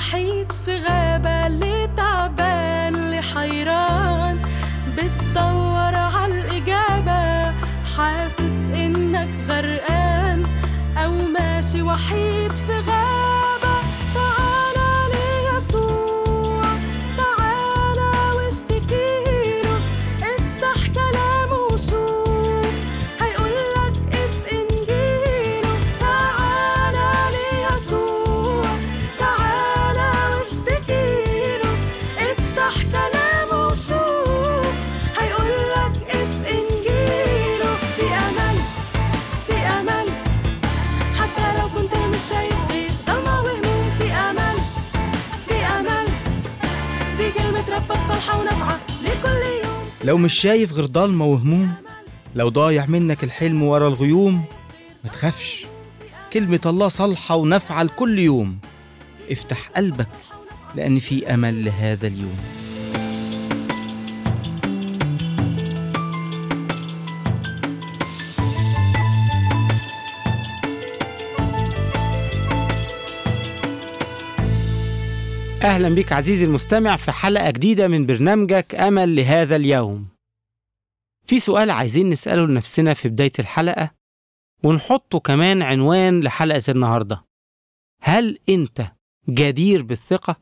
وحيد في غابة اللي تعبان اللي حيران بتدور عالإجابة حاسس إنك غرقان أو ماشي وحيد في غابة تعالى ليسوع تعالى واشتكيله افتح كلامه وشوف هيقولك اف انجيله تعالى ليسوع تعالى واشتكيله افتح كلامه وشوف هيقولك اف انجيله في امل في امل حتى لو كنت مش شايف غير ضلمة وهموم في امل في امل دي كلمة ربك صالحة ونافعة لكل يوم لو مش شايف غير ضلمة وهموم لو ضايع منك الحلم ورا الغيوم ما تخافش كلمة الله صالحة ونافعة لكل يوم افتح قلبك لأن في أمل لهذا اليوم أهلا بك عزيزي المستمع في حلقة جديدة من برنامجك أمل لهذا اليوم. في سؤال عايزين نسأله لنفسنا في بداية الحلقة ونحطه كمان عنوان لحلقة النهاردة. هل أنت جدير بالثقة؟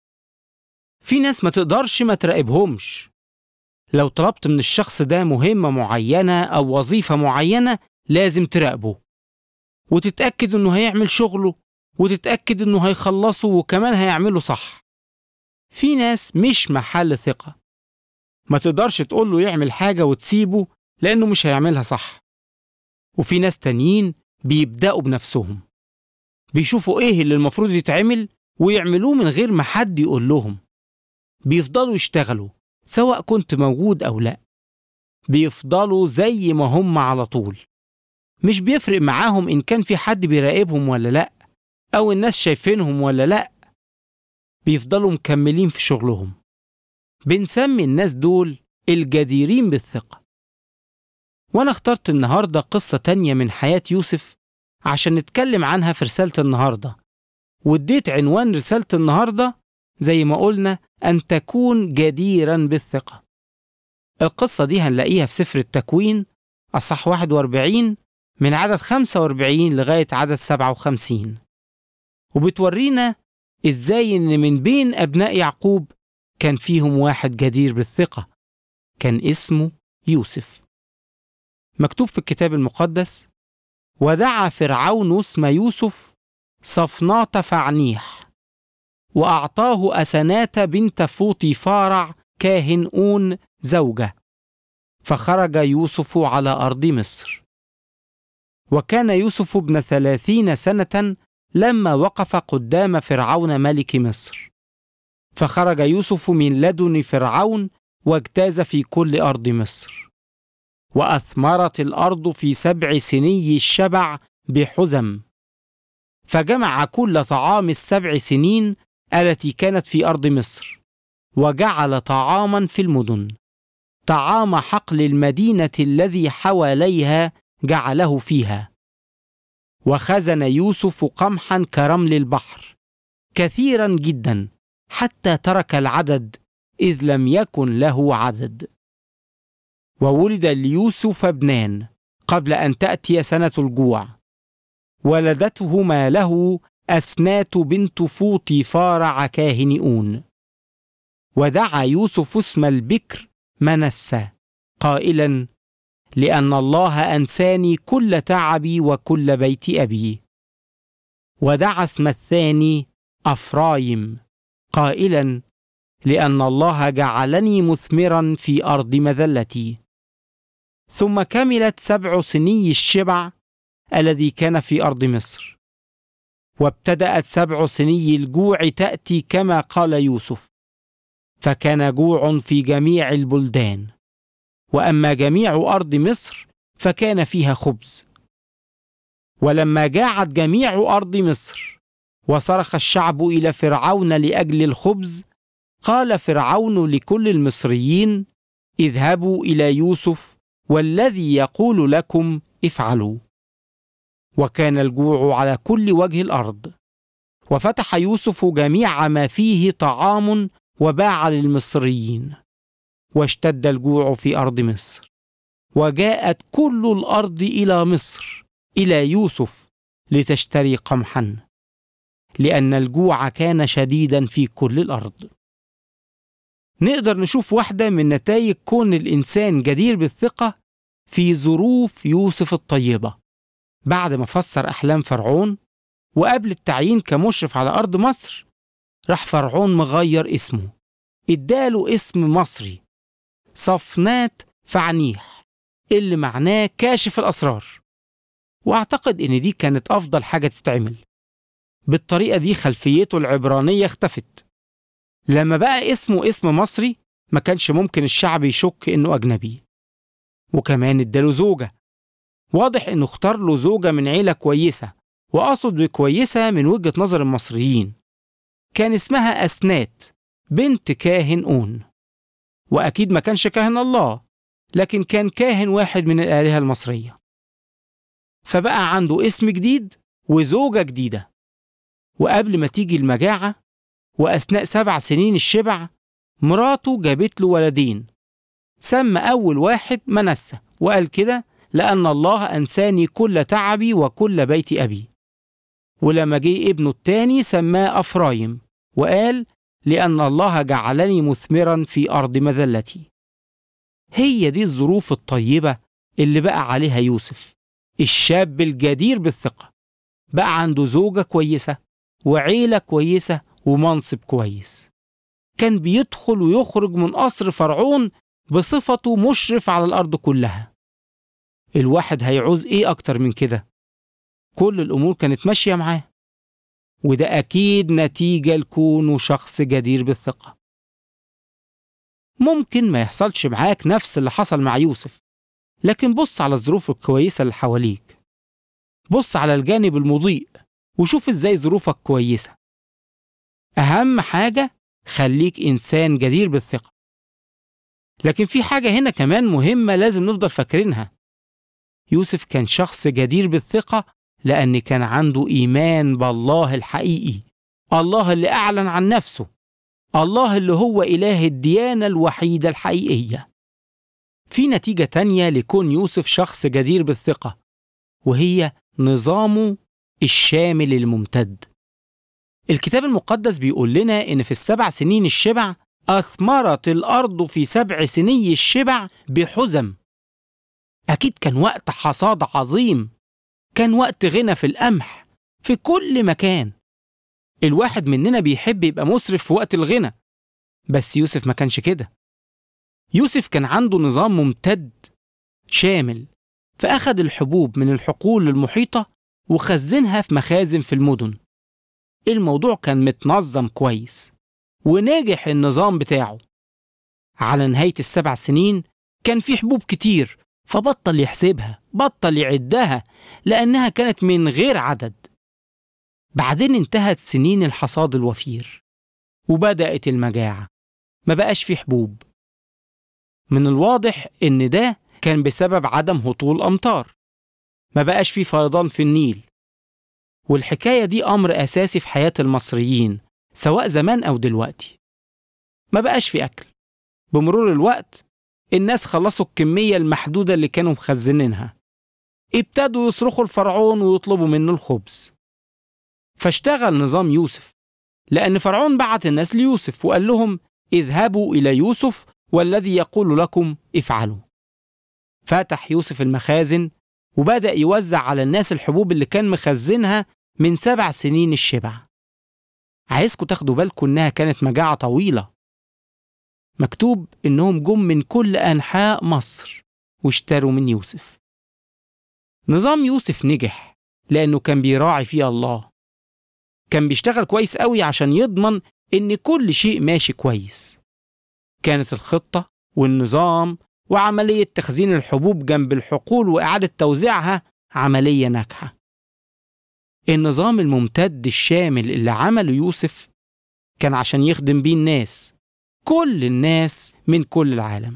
في ناس ما تقدرش ما تراقبهمش. لو طلبت من الشخص ده مهمة معينة أو وظيفة معينة لازم تراقبه. وتتأكد إنه هيعمل شغله وتتأكد إنه هيخلصه وكمان هيعمله صح. في ناس مش محل ثقة. ما تقدرش تقول له يعمل حاجة وتسيبه لأنه مش هيعملها صح. وفي ناس تانيين بيبدأوا بنفسهم. بيشوفوا إيه اللي المفروض يتعمل ويعملوه من غير ما حد يقول لهم. بيفضلوا يشتغلوا سواء كنت موجود أو لأ. بيفضلوا زي ما هم على طول. مش بيفرق معاهم إن كان في حد بيراقبهم ولا لأ. أو الناس شايفينهم ولا لأ بيفضلوا مكملين في شغلهم بنسمي الناس دول الجديرين بالثقة وأنا اخترت النهاردة قصة تانية من حياة يوسف عشان نتكلم عنها في رسالة النهاردة واديت عنوان رسالة النهاردة زي ما قلنا أن تكون جديرا بالثقة القصة دي هنلاقيها في سفر التكوين أصح 41 من عدد 45 لغاية عدد 57 وبتورينا ازاي ان من بين ابناء يعقوب كان فيهم واحد جدير بالثقه كان اسمه يوسف مكتوب في الكتاب المقدس ودعا فرعون اسم يوسف صفناط فعنيح واعطاه اسنات بنت فوطي فارع كاهن اون زوجه فخرج يوسف على ارض مصر وكان يوسف ابن ثلاثين سنه لما وقف قدام فرعون ملك مصر فخرج يوسف من لدن فرعون واجتاز في كل ارض مصر واثمرت الارض في سبع سني الشبع بحزم فجمع كل طعام السبع سنين التي كانت في ارض مصر وجعل طعاما في المدن طعام حقل المدينه الذي حواليها جعله فيها وخزن يوسف قمحا كرمل البحر كثيرا جدا حتى ترك العدد اذ لم يكن له عدد وولد ليوسف ابنان قبل ان تاتي سنه الجوع ولدته ما له اسنات بنت فوطي فارع كاهن اون ودعا يوسف اسم البكر منسى قائلا لان الله انساني كل تعبي وكل بيت ابي ودعا اسم الثاني افرايم قائلا لان الله جعلني مثمرا في ارض مذلتي ثم كملت سبع سني الشبع الذي كان في ارض مصر وابتدات سبع سني الجوع تاتي كما قال يوسف فكان جوع في جميع البلدان واما جميع ارض مصر فكان فيها خبز ولما جاعت جميع ارض مصر وصرخ الشعب الى فرعون لاجل الخبز قال فرعون لكل المصريين اذهبوا الى يوسف والذي يقول لكم افعلوا وكان الجوع على كل وجه الارض وفتح يوسف جميع ما فيه طعام وباع للمصريين واشتد الجوع في أرض مصر وجاءت كل الأرض إلى مصر إلى يوسف لتشتري قمحا لأن الجوع كان شديدا في كل الأرض نقدر نشوف واحدة من نتائج كون الإنسان جدير بالثقة في ظروف يوسف الطيبة بعد ما فسر أحلام فرعون وقبل التعيين كمشرف على أرض مصر راح فرعون مغير اسمه اداله اسم مصري صفنات فعنيح اللي معناه كاشف الأسرار وأعتقد إن دي كانت أفضل حاجة تتعمل بالطريقة دي خلفيته العبرانية اختفت لما بقى اسمه اسم مصري ما كانش ممكن الشعب يشك إنه أجنبي وكمان اداله زوجة واضح إنه اختار له زوجة من عيلة كويسة وأقصد بكويسة من وجهة نظر المصريين كان اسمها أسنات بنت كاهن أون وأكيد ما كانش كاهن الله لكن كان كاهن واحد من الآلهة المصرية فبقى عنده اسم جديد وزوجة جديدة وقبل ما تيجي المجاعة وأثناء سبع سنين الشبع مراته جابت له ولدين سمى أول واحد منسى وقال كده لأن الله أنساني كل تعبي وكل بيت أبي ولما جه ابنه التاني سماه أفرايم وقال لأن الله جعلني مثمرا في أرض مذلتي هي دي الظروف الطيبة اللي بقى عليها يوسف الشاب الجدير بالثقة بقى عنده زوجة كويسة وعيلة كويسة ومنصب كويس كان بيدخل ويخرج من قصر فرعون بصفته مشرف على الأرض كلها الواحد هيعوز إيه أكتر من كده كل الأمور كانت ماشية معاه وده أكيد نتيجة لكونه شخص جدير بالثقة ممكن ما يحصلش معاك نفس اللي حصل مع يوسف لكن بص على الظروف الكويسة اللي حواليك بص على الجانب المضيء وشوف ازاي ظروفك كويسة أهم حاجة خليك إنسان جدير بالثقة لكن في حاجة هنا كمان مهمة لازم نفضل فاكرينها يوسف كان شخص جدير بالثقة لأن كان عنده إيمان بالله الحقيقي الله اللي أعلن عن نفسه الله اللي هو إله الديانة الوحيدة الحقيقية في نتيجة تانية لكون يوسف شخص جدير بالثقة وهي نظامه الشامل الممتد الكتاب المقدس بيقول لنا إن في السبع سنين الشبع أثمرت الأرض في سبع سني الشبع بحزم أكيد كان وقت حصاد عظيم كان وقت غنى في القمح في كل مكان الواحد مننا بيحب يبقى مسرف في وقت الغنى بس يوسف ما كانش كده يوسف كان عنده نظام ممتد شامل فأخد الحبوب من الحقول المحيطة وخزنها في مخازن في المدن الموضوع كان متنظم كويس ونجح النظام بتاعه على نهاية السبع سنين كان في حبوب كتير فبطل يحسبها بطل يعدها لأنها كانت من غير عدد بعدين انتهت سنين الحصاد الوفير وبدأت المجاعة ما بقاش في حبوب من الواضح إن ده كان بسبب عدم هطول أمطار ما بقاش في فيضان في النيل والحكاية دي أمر أساسي في حياة المصريين سواء زمان أو دلوقتي ما بقاش في أكل بمرور الوقت الناس خلصوا الكمية المحدودة اللي كانوا مخزنينها ابتدوا يصرخوا الفرعون ويطلبوا منه الخبز فاشتغل نظام يوسف لأن فرعون بعت الناس ليوسف وقال لهم اذهبوا إلى يوسف والذي يقول لكم افعلوا فتح يوسف المخازن وبدأ يوزع على الناس الحبوب اللي كان مخزنها من سبع سنين الشبع عايزكم تاخدوا بالكم إنها كانت مجاعة طويلة مكتوب إنهم جم من كل أنحاء مصر واشتروا من يوسف نظام يوسف نجح لأنه كان بيراعي فيه الله كان بيشتغل كويس قوي عشان يضمن إن كل شيء ماشي كويس كانت الخطة والنظام وعملية تخزين الحبوب جنب الحقول وإعادة توزيعها عملية ناجحة النظام الممتد الشامل اللي عمله يوسف كان عشان يخدم بيه الناس كل الناس من كل العالم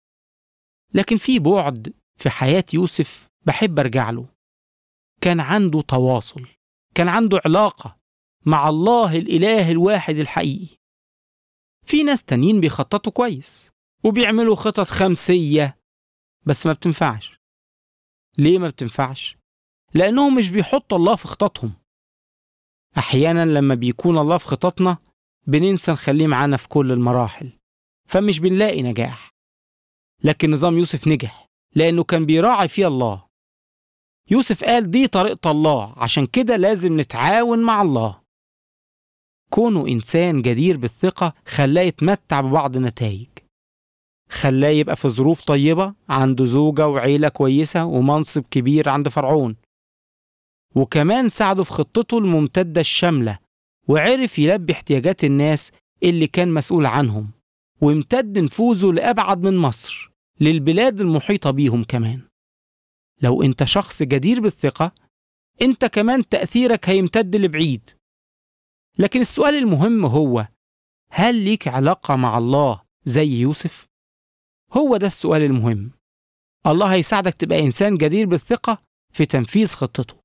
لكن في بعد في حياة يوسف بحب أرجع له كان عنده تواصل كان عنده علاقة مع الله الإله الواحد الحقيقي في ناس تانيين بيخططوا كويس وبيعملوا خطط خمسية بس ما بتنفعش ليه ما بتنفعش؟ لأنهم مش بيحطوا الله في خططهم أحيانا لما بيكون الله في خططنا بننسى نخليه معانا في كل المراحل فمش بنلاقي نجاح لكن نظام يوسف نجح لأنه كان بيراعي فيه الله يوسف قال دي طريقة الله عشان كده لازم نتعاون مع الله كونه إنسان جدير بالثقة خلاه يتمتع ببعض النتائج خلاه يبقى في ظروف طيبة عنده زوجة وعيلة كويسة ومنصب كبير عند فرعون وكمان ساعده في خطته الممتدة الشاملة وعرف يلبي احتياجات الناس اللي كان مسؤول عنهم وامتد نفوذه لأبعد من مصر للبلاد المحيطة بيهم كمان لو انت شخص جدير بالثقة انت كمان تأثيرك هيمتد لبعيد لكن السؤال المهم هو هل ليك علاقة مع الله زي يوسف؟ هو ده السؤال المهم الله هيساعدك تبقى إنسان جدير بالثقة في تنفيذ خطته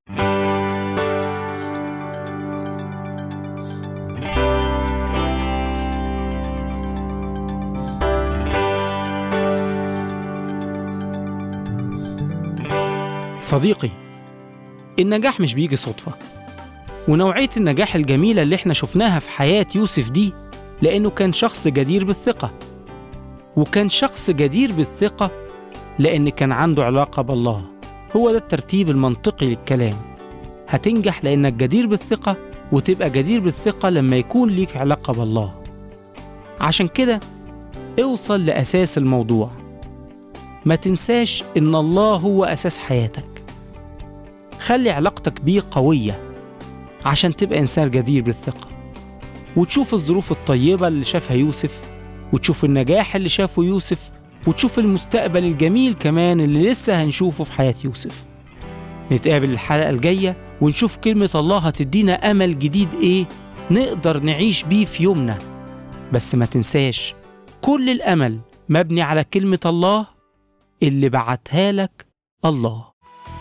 صديقي النجاح مش بيجي صدفة ونوعية النجاح الجميلة اللي احنا شفناها في حياة يوسف دي لأنه كان شخص جدير بالثقة وكان شخص جدير بالثقة لأن كان عنده علاقة بالله هو ده الترتيب المنطقي للكلام هتنجح لأنك جدير بالثقة وتبقى جدير بالثقة لما يكون ليك علاقة بالله عشان كده اوصل لأساس الموضوع ما تنساش إن الله هو أساس حياتك خلي علاقتك بيه قوية عشان تبقى إنسان جدير بالثقة وتشوف الظروف الطيبة اللي شافها يوسف وتشوف النجاح اللي شافه يوسف وتشوف المستقبل الجميل كمان اللي لسه هنشوفه في حياة يوسف نتقابل الحلقة الجاية ونشوف كلمة الله هتدينا أمل جديد إيه نقدر نعيش بيه في يومنا بس ما تنساش كل الأمل مبني على كلمة الله اللي بعتها لك الله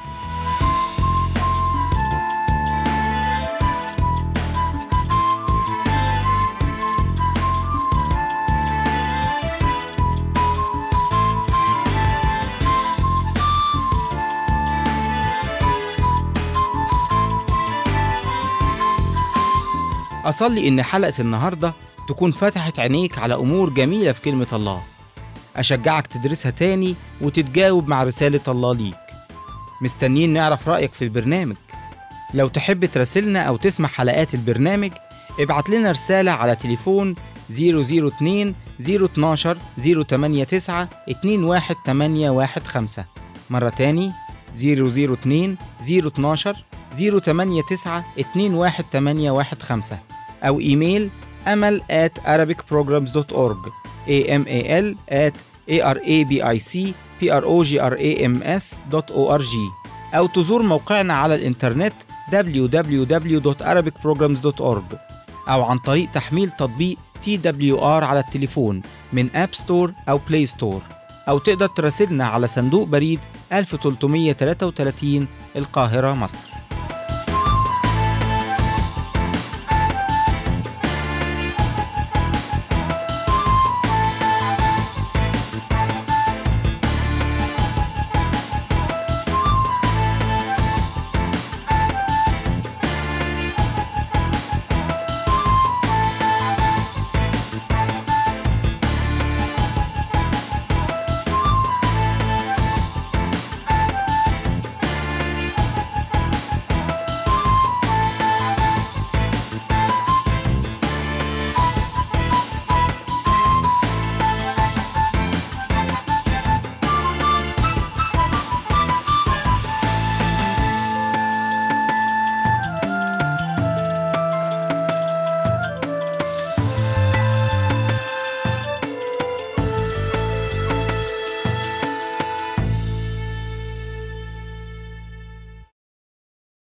أصلي إن حلقة النهاردة تكون فتحت عينيك على أمور جميلة في كلمة الله أشجعك تدرسها تاني وتتجاوب مع رسالة الله ليك مستنيين نعرف رأيك في البرنامج لو تحب تراسلنا أو تسمع حلقات البرنامج ابعت لنا رسالة على تليفون 002 012 089 21815 مرة تاني 002 012 089 21815 أو إيميل أمل at arabicprograms.org amal at arabicprograms.org أو تزور موقعنا على الإنترنت www.arabicprograms.org أو عن طريق تحميل تطبيق TWR على التليفون من أب ستور أو بلاي ستور أو تقدر تراسلنا على صندوق بريد 1333 القاهرة مصر